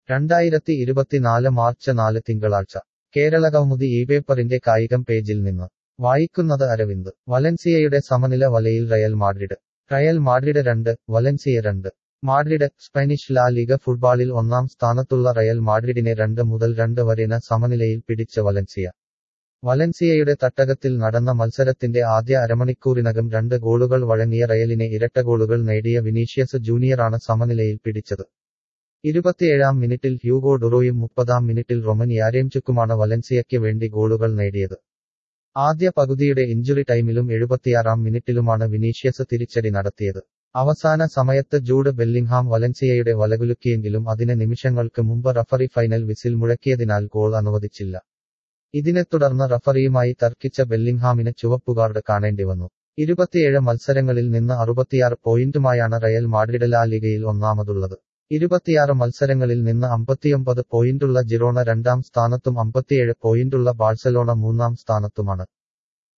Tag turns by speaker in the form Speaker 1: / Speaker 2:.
Speaker 1: രണ്ടായിരത്തി ഇരുപത്തിനാല് മാർച്ച് നാല് തിങ്കളാഴ്ച കേരളകൗമുദി ഈ പേപ്പറിന്റെ കായികം പേജിൽ നിന്ന് വായിക്കുന്നത് അരവിന്ദ് വലൻസിയയുടെ സമനില വലയിൽ റയൽ മാഡ്രിഡ് റയൽ മാഡ്രിഡ് രണ്ട് വലൻസിയ രണ്ട് മാഡ്രിഡ് സ്പാനിഷ് ലാ ലീഗ ഫുട്ബോളിൽ ഒന്നാം സ്ഥാനത്തുള്ള റയൽ മാഡ്രിഡിനെ രണ്ട് മുതൽ രണ്ട് വരെന സമനിലയിൽ പിടിച്ച വലൻസിയ വലൻസിയയുടെ തട്ടകത്തിൽ നടന്ന മത്സരത്തിന്റെ ആദ്യ അരമണിക്കൂറിനകം രണ്ട് ഗോളുകൾ വഴങ്ങിയ റയലിനെ ഇരട്ട ഗോളുകൾ നേടിയ വിനീഷ്യസ് ജൂനിയറാണ് സമനിലയിൽ പിടിച്ചത് ഇരുപത്തിയേഴാം മിനിറ്റിൽ ഹ്യൂഗോ ഡുറോയും മുപ്പതാം മിനിറ്റിൽ റൊമൻ യാരേംചുക്കുമാണ് വലൻസിയയ്ക്ക് വേണ്ടി ഗോളുകൾ നേടിയത് ആദ്യ പകുതിയുടെ ഇഞ്ചുറി ടൈമിലും എഴുപത്തിയാറാം മിനിറ്റിലുമാണ് വിനീഷ്യസ് തിരിച്ചടി നടത്തിയത് അവസാന സമയത്ത് ജൂഡ് ബെല്ലിംഗ്ഹാം വലൻസിയയുടെ വലകുലുക്കിയെങ്കിലും അതിന് നിമിഷങ്ങൾക്ക് മുമ്പ് റഫറി ഫൈനൽ വിസിൽ മുഴക്കിയതിനാൽ ഗോൾ അനുവദിച്ചില്ല ഇതിനെ തുടർന്ന് റഫറിയുമായി തർക്കിച്ച ബെല്ലിംഗ്ഹാമിന് ചുവപ്പുകാർഡ് കാണേണ്ടി വന്നു ഇരുപത്തിയേഴ് മത്സരങ്ങളിൽ നിന്ന് അറുപത്തിയാറ് പോയിന്റുമായാണ് റയൽ മാഡ്രിഡ് ലാ ലിഗയിൽ ഒന്നാമതുള്ളത് ഇരുപത്തിയാറ് മത്സരങ്ങളിൽ നിന്ന് അമ്പത്തിയൊമ്പത് പോയിന്റുള്ള ജിറോണ രണ്ടാം സ്ഥാനത്തും അമ്പത്തിയേഴ് പോയിന്റുള്ള ബാഴ്സലോണ മൂന്നാം സ്ഥാനത്തുമാണ്